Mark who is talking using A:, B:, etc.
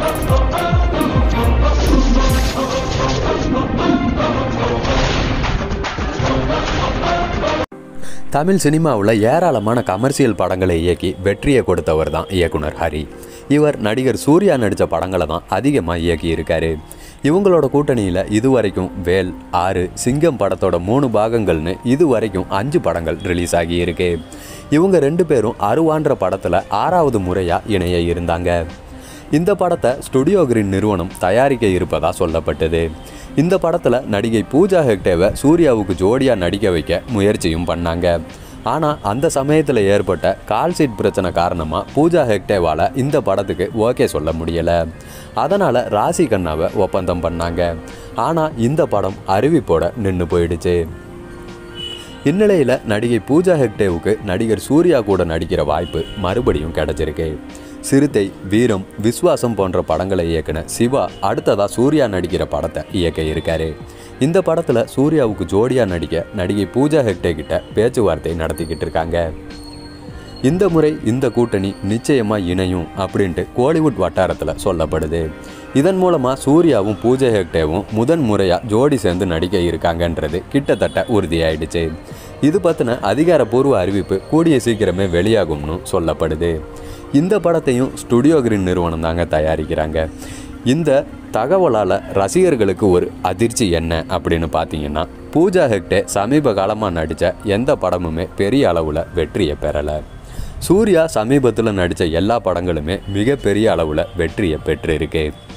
A: தமிழ் சினிமாவில் ஏராளமான கமர்ஷியல் படங்களை இயக்கி வெற்றியை கொடுத்தவர் தான் இயக்குனர் ஹரி இவர் நடிகர் சூர்யா நடித்த படங்களை தான் அதிகமாக இயக்கியிருக்காரு இவங்களோட கூட்டணியில் இதுவரைக்கும் வேல் ஆறு சிங்கம் படத்தோட மூணு பாகங்கள்னு இதுவரைக்கும் அஞ்சு படங்கள் ரிலீஸ் ஆகியிருக்கு இவங்க ரெண்டு பேரும் அருவான்ற படத்தில் ஆறாவது முறையாக இணைய இருந்தாங்க இந்த படத்தை ஸ்டுடியோ கிரீன் நிறுவனம் தயாரிக்க இருப்பதா சொல்லப்பட்டது இந்த படத்தில் நடிகை பூஜா ஹெக்டேவை சூர்யாவுக்கு ஜோடியாக நடிக்க வைக்க முயற்சியும் பண்ணாங்க ஆனால் அந்த சமயத்தில் ஏற்பட்ட கால்சீட் பிரச்சனை காரணமாக பூஜா ஹெக்டேவால் இந்த படத்துக்கு ஓகே சொல்ல முடியலை அதனால் ராசி கண்ணாவை ஒப்பந்தம் பண்ணாங்க ஆனால் இந்த படம் அறிவிப்போட நின்று போயிடுச்சு இந்நிலையில் நடிகை பூஜா ஹெக்டேவுக்கு நடிகர் சூர்யா கூட நடிக்கிற வாய்ப்பு மறுபடியும் கிடைச்சிருக்கு சிறுத்தை வீரம் விஸ்வாசம் போன்ற படங்களை இயக்குன சிவா அடுத்ததாக சூர்யா நடிக்கிற படத்தை இயக்க இருக்காரு இந்த படத்தில் சூர்யாவுக்கு ஜோடியாக நடிக்க நடிகை பூஜா ஹெக்டே கிட்ட பேச்சுவார்த்தை நடத்திக்கிட்டு இருக்காங்க இந்த முறை இந்த கூட்டணி நிச்சயமாக இணையும் அப்படின்ட்டு கோலிவுட் வட்டாரத்தில் சொல்லப்படுது இதன் மூலமாக சூர்யாவும் பூஜை ஹெக்டேவும் முதன் முறையாக ஜோடி சேர்ந்து நடிக்க இருக்காங்கன்றது கிட்டத்தட்ட உறுதியாயிடுச்சு இது பற்றின அதிகாரப்பூர்வ அறிவிப்பு கூடிய சீக்கிரமே வெளியாகும்னு சொல்லப்படுது இந்த படத்தையும் ஸ்டுடியோ கிரீன் நிறுவனம் தாங்க தயாரிக்கிறாங்க இந்த தகவலால் ரசிகர்களுக்கு ஒரு அதிர்ச்சி என்ன அப்படின்னு பார்த்தீங்கன்னா பூஜா ஹெக்டே சமீப காலமாக நடித்த எந்த படமுமே பெரிய அளவில் வெற்றியை பெறலை சூர்யா சமீபத்தில் நடித்த எல்லா படங்களுமே மிகப்பெரிய அளவில் வெற்றியை பெற்றிருக்கு